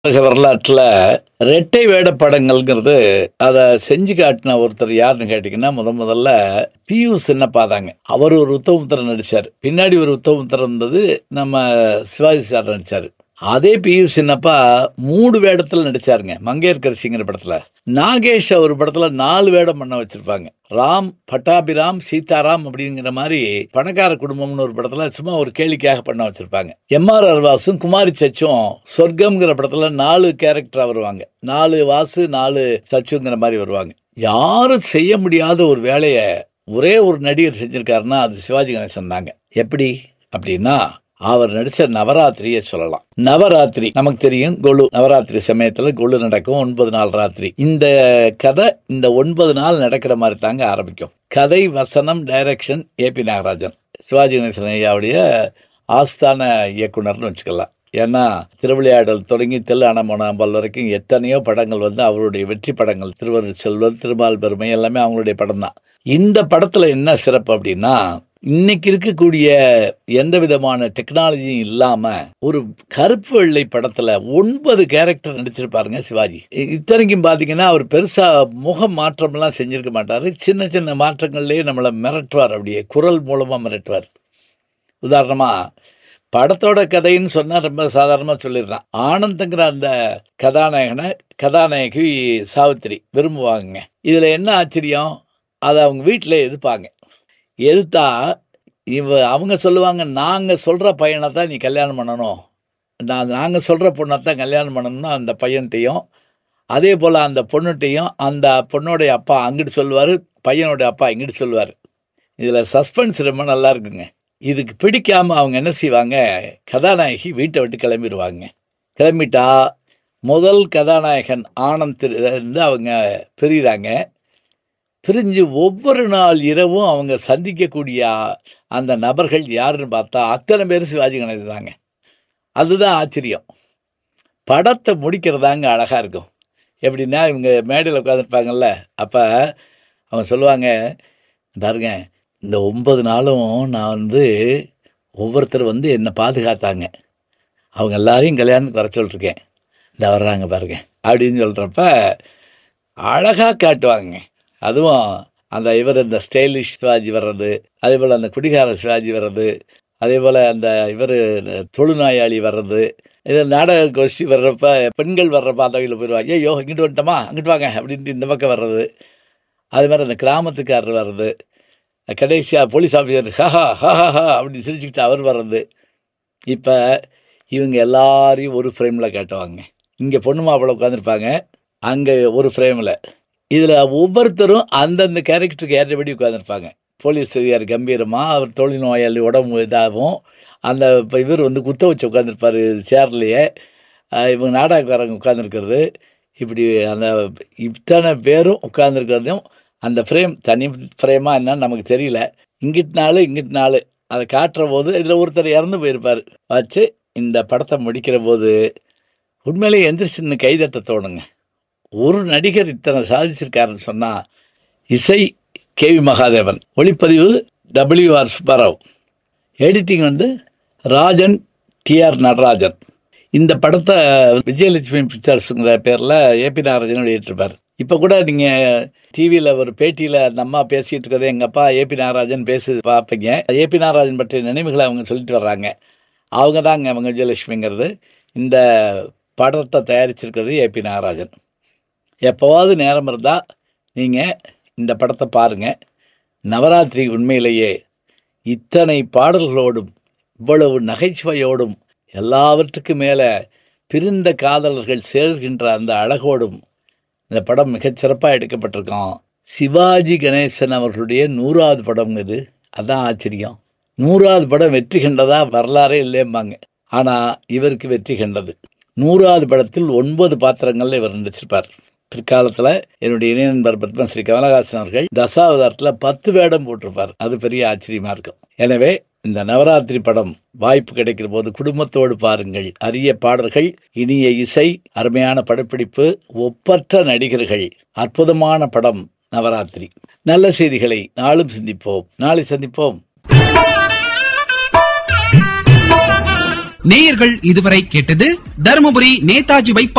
உலக வரலாற்றில் ரெட்டை வேட படங்கள்ங்கிறது அதை செஞ்சு காட்டின ஒருத்தர் யாருன்னு கேட்டிங்கன்னா முத முதல்ல பியு சின்னப்பா தாங்க அவர் ஒரு உத்தமபுத்திரன் நடிச்சார் பின்னாடி ஒரு உத்தமபுத்திரன் இருந்தது நம்ம சிவாஜி சார் நடிச்சார் அதே பியு சின்னப்பா மூணு வேடத்தில் நடிச்சாருங்க மங்கையர்கரசிங்கிற படத்துல நாகேஷ் ஒரு படத்துல நாலு வேடம் பண்ண வச்சிருப்பாங்க ராம் பட்டாபிராம் சீதாராம் அப்படிங்கிற மாதிரி பணக்கார குடும்பம்னு ஒரு படத்துல சும்மா ஒரு கேளிக்கையாக பண்ண வச்சிருப்பாங்க எம் ஆர் அர்வாஸும் குமாரி சச்சும் சொர்க்கம்ங்கிற படத்துல நாலு கேரக்டரா வருவாங்க நாலு வாசு நாலு சச்சுங்கிற மாதிரி வருவாங்க யாரும் செய்ய முடியாத ஒரு வேலையை ஒரே ஒரு நடிகர் செஞ்சிருக்காருன்னா அது சிவாஜி கணேசன் தாங்க எப்படி அப்படின்னா அவர் நடிச்ச நவராத்திரியை சொல்லலாம் நவராத்திரி நமக்கு தெரியும் கொலு நவராத்திரி சமயத்துல கொலு நடக்கும் ஒன்பது நாள் ராத்திரி இந்த கதை இந்த ஒன்பது நாள் நடக்கிற மாதிரி தாங்க ஆரம்பிக்கும் கதை வசனம் டைரக்ஷன் ஏபி நாகராஜன் சிவாஜி கணேசன் ஐயாவுடைய ஆஸ்தான இயக்குனர்னு வச்சுக்கலாம் ஏன்னா திருவிளையாடல் தொடங்கி தெல்லானமோனாம்பல் வரைக்கும் எத்தனையோ படங்கள் வந்து அவருடைய வெற்றி படங்கள் திருவருட் செல்வர் திருமால் பெருமை எல்லாமே அவங்களுடைய படம் தான் இந்த படத்துல என்ன சிறப்பு அப்படின்னா இன்னைக்கு இருக்கக்கூடிய எந்த விதமான டெக்னாலஜியும் இல்லாம ஒரு கருப்பு வெள்ளை படத்துல ஒன்பது கேரக்டர் நடிச்சிருப்பாருங்க சிவாஜி இ- இத்தனைக்கும் பாத்தீங்கன்னா அவர் பெருசா முக மாற்றம்லாம் செஞ்சிருக்க மாட்டாரு சின்ன சின்ன மாற்றங்கள்லயே நம்மளை மிரட்டுவார் அப்படியே குரல் மூலமா மிரட்டுவார் உதாரணமா படத்தோட கதைன்னு சொன்னா ரொம்ப சாதாரணமா சொல்லிடுறான் ஆனந்தங்கிற அந்த கதாநாயகனை கதாநாயகி சாவித்திரி விரும்புவாங்க இதுல என்ன ஆச்சரியம் அதை அவங்க வீட்டில் எதிர்ப்பாங்க எதிர்த்தா இவ அவங்க சொல்லுவாங்க நாங்க சொல்ற பையனை தான் நீ கல்யாணம் பண்ணணும் நான் நாங்க சொல்ற பொண்ணை தான் கல்யாணம் பண்ணணும்னு அந்த பையன்கிட்டையும் அதே போல அந்த பொண்ணுகிட்டையும் அந்த பொண்ணோடைய அப்பா அங்கிட்டு சொல்லுவார் பையனோட அப்பா இங்கிட்டு சொல்லுவார் இதில் சஸ்பென்ஸ் ரொம்ப நல்லா இருக்குங்க இதுக்கு பிடிக்காம அவங்க என்ன செய்வாங்க கதாநாயகி வீட்டை விட்டு கிளம்பிடுவாங்க கிளம்பிட்டா முதல் கதாநாயகன் ஆனந்த் திரு- இருந்து அவங்க பிரிகிறாங்க பிரிஞ்சு ஒவ்வொரு நாள் இரவும் அவங்க சந்திக்கக்கூடிய அந்த நபர்கள் யாருன்னு பார்த்தா அத்தனை பேர் சிவாஜி கணேசன் தாங்க அதுதான் ஆச்சரியம் படத்தை முடிக்கிறதாங்க அழகா இருக்கும் எப்படின்னா இவங்க மேடையில் உட்காந்துருப்பாங்கல்ல அப்போ அவங்க சொல்லுவாங்க பாருங்க இந்த ஒன்பது நாளும் நான் வந்து ஒவ்வொருத்தர் வந்து என்னை பாதுகாத்தாங்க அவங்க எல்லாரையும் கல்யாணத்துக்கு வர சொல்லிருக்கேன் இந்த வர்றாங்க பாருங்க அப்படின்னு சொல்கிறப்ப அழகாக காட்டுவாங்க அதுவும் அந்த இவர் இந்த ஸ்டைலிஷ் சிவாஜி வர்றது அதே போல் அந்த குடிகார சிவாஜி வர்றது அதே போல் அந்த இவர் தொழுநோயாளி வர்றது இது நாடக கோஷ்டி வர்றப்ப பெண்கள் வர்றப்ப அந்த வகையில் போயிடுவாங்க ஐயோ இங்கிட்டு வந்துட்டோமா அங்கிட்டு வாங்க அப்படின்ட்டு இந்த பக்கம் வர்றது அது மாதிரி அந்த கிராமத்துக்காரர் வர்றது கடைசியாக போலீஸ் ஆஃபீஸர் ஹஹா ஹஹா ஹா அப்படின்னு சிரிச்சுக்கிட்டு அவர் வர்றது இப்போ இவங்க எல்லாரையும் ஒரு ஃப்ரேமில் காட்டுவாங்க இங்கே பொண்ணு மாப்பிள்ளை உட்காந்துருப்பாங்க அங்கே ஒரு ஃப்ரேமில் இதில் ஒவ்வொருத்தரும் அந்தந்த கேரக்டருக்கு ஏற்றபடி உட்காந்துருப்பாங்க போலீஸ் அதிகாரி கம்பீரமாக அவர் தொழில்நோயாளி உடம்பு இதாகவும் அந்த இப்போ இவர் வந்து குத்த வச்சு உட்காந்துருப்பார் சேர்லையே இவங்க நாடகக்காரங்க உட்காந்துருக்கிறது இப்படி அந்த இத்தனை பேரும் உட்காந்துருக்கிறதையும் அந்த ஃப்ரேம் தனி ஃப்ரேமாக என்னன்னு நமக்கு தெரியல இங்கிட்டு நாள் இங்கிட்டு நாள் அதை காட்டுற போது இதில் ஒருத்தர் இறந்து போயிருப்பார் வச்சு இந்த படத்தை முடிக்கிற போது உண்மையிலேயே எந்திரிச்சுன்னு கைதட்ட தோணுங்க ஒரு நடிகர் இத்தனை சாதிச்சிருக்காருன்னு சொன்னால் இசை கேவி மகாதேவன் ஒளிப்பதிவு டபிள்யூஆர் சுப்பாராவ் எடிட்டிங் வந்து ராஜன் டிஆர் நடராஜன் இந்த படத்தை விஜயலட்சுமி பிக்சர்ஸுங்கிற பேரில் ஏபி நாகராஜன் வெளியிட்டிருப்பார் இப்போ கூட நீங்கள் டிவியில் ஒரு பேட்டியில் அந்த அம்மா பேசிகிட்டு இருக்கிறது எங்கள் அப்பா ஏபி நாகராஜன் பேசி பார்ப்பீங்க ஏபி நாகராஜன் பற்றிய நினைவுகளை அவங்க சொல்லிட்டு வர்றாங்க அவங்க தாங்க அவங்க விஜயலட்சுமிங்கிறது இந்த படத்தை தயாரிச்சிருக்கிறது ஏபி நாகராஜன் எப்போவாவது நேரம் இருந்தால் நீங்கள் இந்த படத்தை பாருங்கள் நவராத்திரி உண்மையிலேயே இத்தனை பாடல்களோடும் இவ்வளவு நகைச்சுவையோடும் எல்லாவற்றுக்கும் மேலே பிரிந்த காதலர்கள் சேர்கின்ற அந்த அழகோடும் இந்த படம் மிகச்சிறப்பாக எடுக்கப்பட்டிருக்கோம் சிவாஜி கணேசன் அவர்களுடைய நூறாவது படம் இது அதான் ஆச்சரியம் நூறாவது படம் வெற்றி கண்டதா வரலாறே இல்லைம்பாங்க ஆனால் இவருக்கு வெற்றி கண்டது நூறாவது படத்தில் ஒன்பது பாத்திரங்கள்ல இவர் நடிச்சிருப்பார் பிற்காலத்தில் என்னுடைய இணைய நண்பர் பத்மஸ்ரீ கமலஹாசன் அவர்கள் தசாவதாரத்தில் பத்து வேடம் போட்டிருப்பார் அது பெரிய ஆச்சரியமா இருக்கும் எனவே இந்த நவராத்திரி படம் வாய்ப்பு கிடைக்கிற போது குடும்பத்தோடு பாருங்கள் அரிய பாடல்கள் இனிய இசை அருமையான படப்பிடிப்பு ஒப்பற்ற நடிகர்கள் அற்புதமான படம் நவராத்திரி நல்ல செய்திகளை நாளும் சிந்திப்போம் நாளை சந்திப்போம் நேயர்கள் இதுவரை கேட்டது தருமபுரி நேதாஜி பைபாஸ்